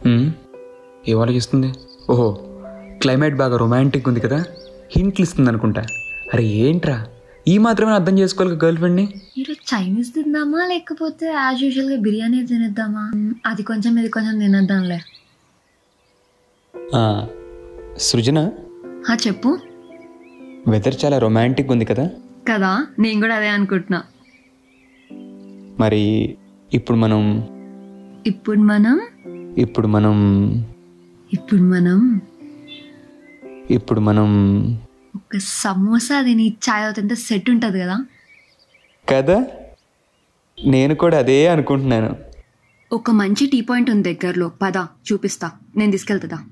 ఉమ్, ఏం ఆలోచిస్తుంది ఓహో క్లైమేట్ బాగా రొమాంటిక్ ఉంది కదా హింట్లు ఇస్తుంది అనుకుంటా అరే ఏంట్రా ఈ మాత్రమే అర్థం చేసుకోవాలి గర్ల్ ఫ్రెండ్ని ఈరోజు చైనీస్ తిందామా లేకపోతే యాజ్ యూజువల్గా బిర్యానీ తినేద్దామా మ్, అది కొంచెం ఇది కొంచెం తినేద్దాంలే సృజన హా, చెప్పు వెదర్ చాలా రొమాంటిక్ ఉంది కదా కదా నేను కూడా అదే అనుకుంటున్నా మరి ఇప్పుడు మనం ఇప్పుడు మనం ఇప్పుడు మనం ఇప్పుడు మనం ఇప్పుడు మనం ఒక సమోసా తిని చాయ్ అవుతుంటే సెట్ ఉంటుంది కదా కదా నేను కూడా అదే అనుకుంటున్నాను ఒక మంచి టీ పాయింట్ ఉంది దగ్గరలో పద చూపిస్తా నేను తీసుకెళ్తుందా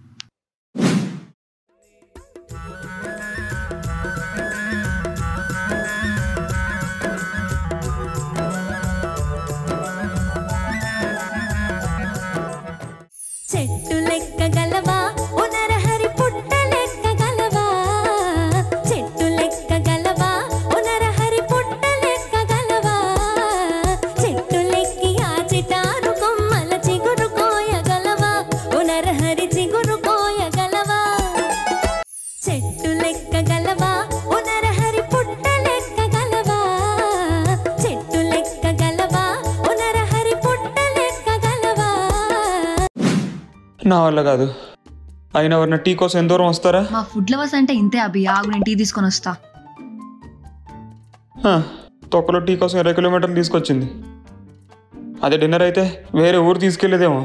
చెట్టు లెక్క గలవా ఉనరహరి పుట్ట లెక్క గలవా చెట్టు లెక్క గలవా ఉనరహరి పుట్ట లెక్క గలవా చెట్టు లెక్కి ఆ చిటారు కొమ్మల చిగురు కోయగలవా ఉనరహరి చిగురు కోయగలవా చెట్టు లెక్క గలవా ఉనరహరి పుట్ట లెక్క గలవా చెట్టు లెక్క గలవా ఉనరహరి పుట్ట లెక్క గలవా నా వల్ల కాదు అయినా ఎవరన్నా టీ కోసం ఎంత దూరం వస్తారా మా ఫుడ్ లవర్స్ అంటే ఇంతే అభి ఆగు నేను టీ తీసుకొని వస్తా హ, తొక్కలో టీ కోసం ఇరవై కిలోమీటర్లు తీసుకొచ్చింది అదే డిన్నర్ అయితే వేరే ఊరు తీసుకెళ్ళేదేమో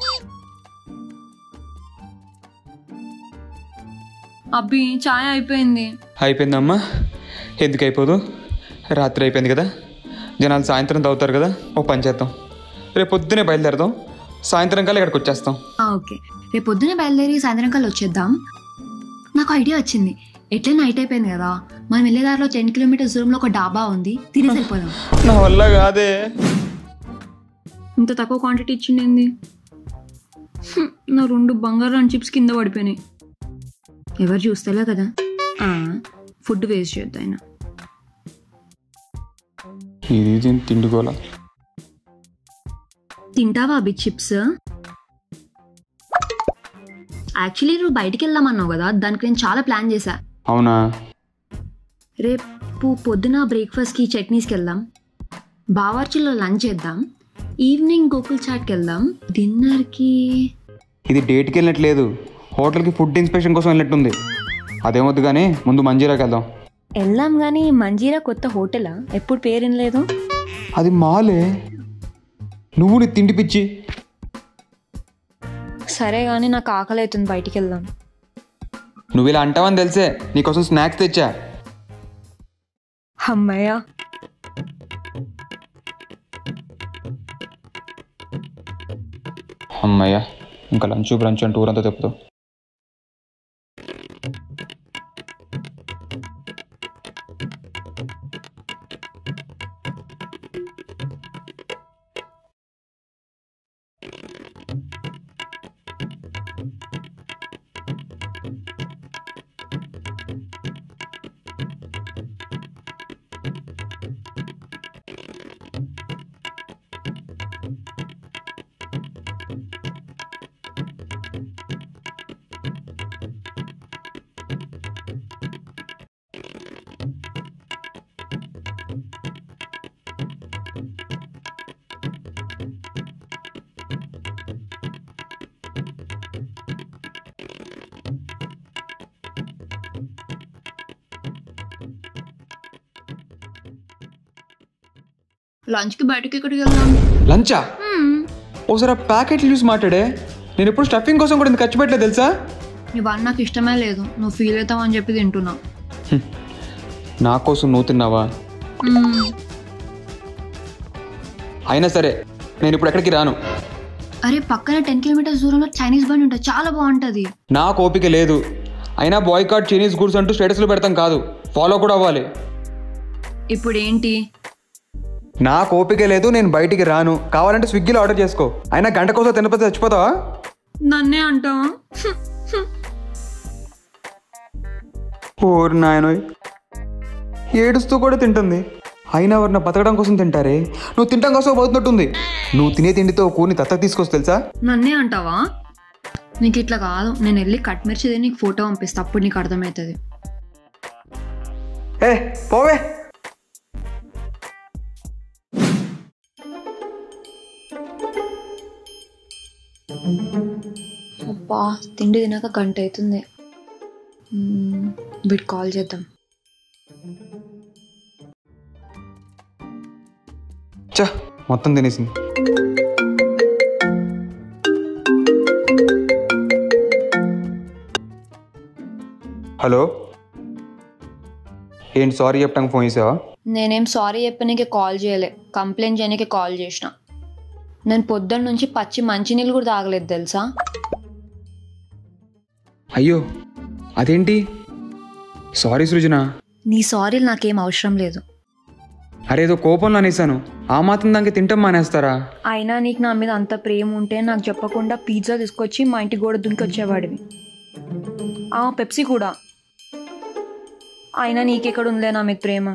అభి చాయ్ అయిపోయింది అయిపోయిందమ్మా ఎందుకు అయిపోదు రాత్రి అయిపోయింది కదా జనాలు సాయంత్రం తాగుతారు కదా ఓ పని చేద్దాం రేపు పొద్దునే బయలుదేరదాం సాయంత్రం కల్లా ఇక్కడికి వచ్చేస్తాం ఆ, ఓకే రేపు పొద్దునే బయలుదేరి సాయంత్రం కల్లా వచ్చేద్దాం నాకు ఐడియా వచ్చింది ఎట్లా నైట్ అయిపోయింది కదా మనం వెళ్ళే దారిలో టెన్ కిలోమీటర్స్ దూరంలో ఒక డాబా ఉంది తినేసి వెళ్ళిపోదాం నా వల్ల కాదే ఇంత తక్కువ క్వాంటిటీ ఇచ్చిండేంది హ్మ్, నా రెండు బంగారం చిప్స్ కింద పడిపోయినాయి ఎవరు చూస్తలే కదా ఆ, ఫుడ్ వేస్ట్ చేయొద్దు ఆయన ఇది దీన్ని తిండుకోవాలా తింటావా అభి చిప్స్ యాక్చువల్లీ నువ్వు బయటికి వెళ్దామన్నావు కదా దానికి నేను చాలా ప్లాన్ చేశా అవునా రేపు పొద్దున బ్రేక్ఫాస్ట్కి చట్నీస్కి వెళ్దాం బావర్చిలో లంచ్ చేద్దాం ఈవినింగ్ గోకుల్ చాట్కి వెళ్దాం డిన్నర్కి ఇది డేట్కి వెళ్ళినట్లేదు హోటల్కి ఫుడ్ ఇన్స్పెక్షన్ కోసం వెళ్ళినట్టుంది అదేమొద్దు కానీ ముందు మంజీరాకి వెళ్దాం వెళ్దాం కానీ మంజీరా కొత్త హోటలా ఎప్పుడు పేరేం లేదు అది మాలే నువ్వు నీ తిండి పిచ్చి సరే కానీ నాకు ఆకలి అవుతుంది బయటికి వెళ్దాం నువ్వు ఇలా అంటావని తెలిసే నీకోసం స్నాక్స్ తెచ్చా అమ్మయ్య అమ్మయ్య ఇంకా లంచ్ బ్రంచ్ అంటూ ఊరంతా తిప్పుతావు లంచ్కి బయటకి ఎక్కడికి వెళ్దాం లంచా ఓసారి ఆ ప్యాకెట్లు చూసి మాట్లాడే నేను ఎప్పుడు స్టఫింగ్ కోసం కూడా ఇంత ఖర్చు పెట్టలేదు తెలుసా ఇవన్నీ నాకు ఇష్టమే లేదు నువ్వు ఫీల్ అవుతావు అని చెప్పి తింటున్నా నా కోసం నువ్వు తిన్నావా మ్మ్. అయినా సరే నేను ఇప్పుడు ఎక్కడికి రాను అరే పక్కన టెన్ కిలోమీటర్స్ దూరంలో చైనీస్ బండి ఉంటుంది చాలా బాగుంటుంది నాకు ఓపిక లేదు అయినా బాయ్ కార్డ్ చైనీస్ గుడ్స్ అంటూ స్టేటస్లో పెడతాం కాదు ఫాలో కూడా అవ్వాలి ఇప్పుడు ఏంటి నాకు ఓపిక లేదు నేను బయటికి రాను కావాలంటే స్విగ్గీలో ఆర్డర్ చేసుకో అయినా గంట కోసం తినకపోతే చచ్చిపోతావా నన్నే అంటావా ఓరు నాయనోయ్ ఏడుస్తూ కూడా తింటుంది అయినా ఎవరన్నా బతకడం కోసం తింటారే నువ్వు తినడం కోసం పోతున్నట్టుంది నువ్వు తినే తిండితో కూని దత్తత తీసుకొచ్చు తెలుసా నన్నే అంటావా నీకు ఇట్లా కాదు నేను వెళ్ళి కట్ మిర్చిది నీకు ఫోటో పంపిస్తా అప్పుడు నీకు అర్థమవుతుంది ఏ పోవే అబ్బా తిండి తినాక గంట అవుతుంది మ్మ్, వీడు కాల్ చేద్దాం చా మొత్తం తినేసింది హలో ఏంటి సారీ చెప్పడానికి ఫోన్ చేసావా నేనేం సారీ చెప్పనీకి కాల్ చేయలే కంప్లైంట్ చేయడానికి కాల్ చేసిన నేను పొద్దున్న నుంచి పచ్చి మంచినీళ్ళు కూడా తాగలేదు తెలుసా అయ్యో అదేంటి సారీ సృజన నీ సారీలు నాకేం అవసరం లేదు అరేదో కోపంలో అనేసాను ఆ మాత్రం దానికి తింటాం మానేస్తారా అయినా నీకు నా మీద అంత ప్రేమ ఉంటే నాకు చెప్పకుండా పిజ్జా తీసుకొచ్చి మా ఇంటి గోడ దునికి వచ్చేవాడివి ఆ పెప్సీ కూడా అయినా నీకెక్కడ ఉందిలే నా మీద ప్రేమ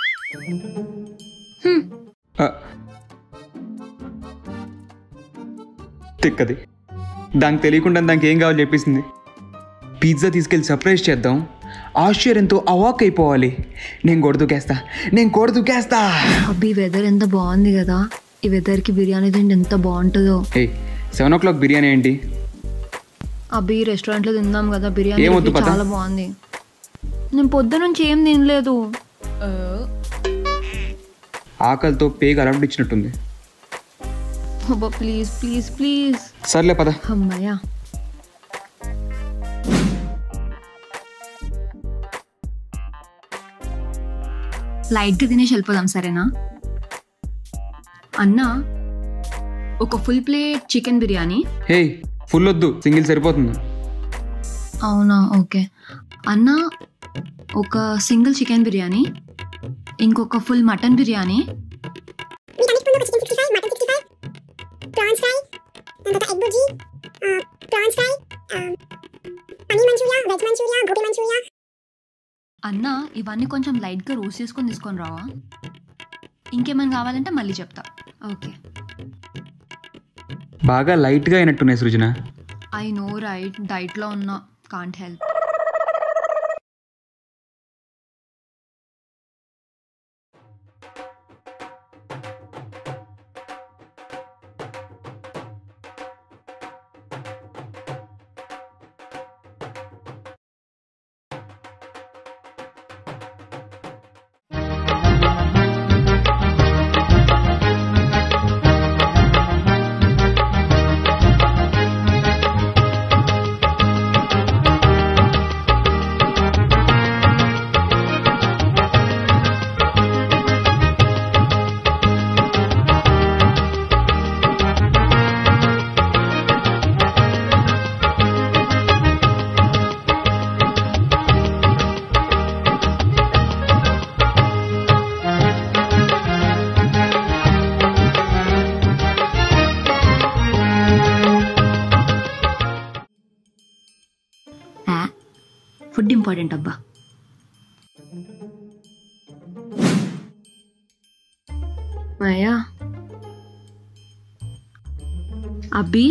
హ్మ్, ఆ. తిక్కది దానికి తెలియకుండా దానికి ఏం కావాలో చెప్పేసింది పిజ్జా తీసుకెళ్ళి సర్ప్రైజ్ చేద్దాం ఆశ్చర్యంతో అవాక్ అయిపోవాలి నేను గొడ దూకేస్తా నేను గొడ దూకేస్తా అబ్బి వెదర్ ఎంత బాగుంది కదా ఈ వెదర్కి బిర్యానీ తింటే ఎంత బాగుంటుందో ఏ సెవెన్ ఓ క్లాక్ బిర్యానీ ఏంటి అబ్బి రెస్టారెంట్లో తిందాం కదా బిర్యానీ ఏం వద్దు రుచి పద. చాలా బాగుంది నేను పొద్దు నుంచి ఏం తినలేదు ఆకలితో పేగ అలవడించినట్టుంది అబ్బా ప్లీజ్ ప్లీజ్ ప్లీజ్ సర్లే పద అమ్మయ్యా లైట్గా తినేసి వెళ్ళిపోదాం సరేనా అన్నా ఒక full plate chicken biryani hey full వద్దు సింగిల్ సరిపోతుంది అవునా ఓకే అన్న ఒక సింగిల్ చికెన్ బిర్యానీ ఇంకొక full mutton biryani prawns fry దాని తర్వాత egg bhurji prawns fry paneer manchurian veg manchurian gobi manchurian అన్న ఇవన్నీ కొంచెం లైట్గా రోస్ట్ చేసుకొని తీసుకొని రావా ఇంకేమైనా కావాలంటే మళ్ళీ చెప్తా ఓకే బాగా లైట్గా అయినట్టున్నాయి సృజన ఐ నో రైట్ డైట్లో ఉన్నా కాంట్ హెల్ప్ ఫుడ్ ఇంపార్టెంట్ అబ్బా మాయా అబ్బి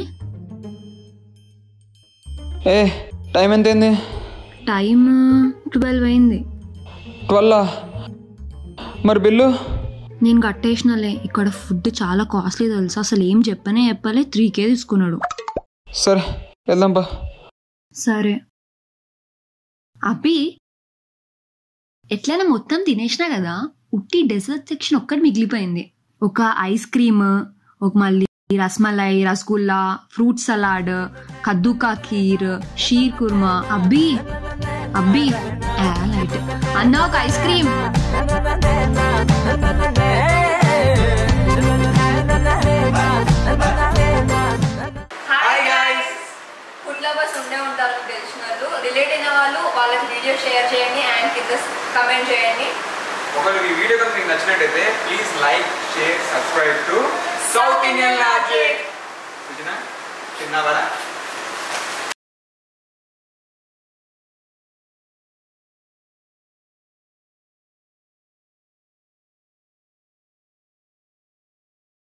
ఏ టైం ఎంత అయింది టైం ట్వెల్వ్ అయింది ట్వెల్వ్ మరి బిల్లు నేను కట్టేసినలే ఇక్కడ ఫుడ్ చాలా కాస్ట్లీ తెలుసా అసలు ఏం చెప్పనే చెప్పలే త్రీ కే తీసుకున్నాడు సరే వెళ్దాం బా సరే అబ్బి ఎట్లైనా మొత్తం తినేసినా కదా ఉట్టి డెజర్ట్ సెక్షన్ ఒక్కటి మిగిలిపోయింది ఒక ఐస్ క్రీమ్ ఒక మళ్ళీ రస్మలై రసగుల్లా ఫ్రూట్ సలాడ్ కద్దుకా ఖీర్ షీర్ కుర్మా అబ్బి అబ్బి ఆ, లైట్ అన్న ఒక ice cream hi guys food lovers ఉండే ఉంటారు తెలిసిన వాళ్ళు రిలేట్ అయిన వాళ్ళు వాళ్ళకి వీడియో షేర్ చేయండి అండ్ కింద కమెంట్ చేయండి ఒకవేళ ఈ వీడియో కనుక మీకు నచ్చినట్టయితే please like share subscribe to South Indian logic సూచన చిన్నవారా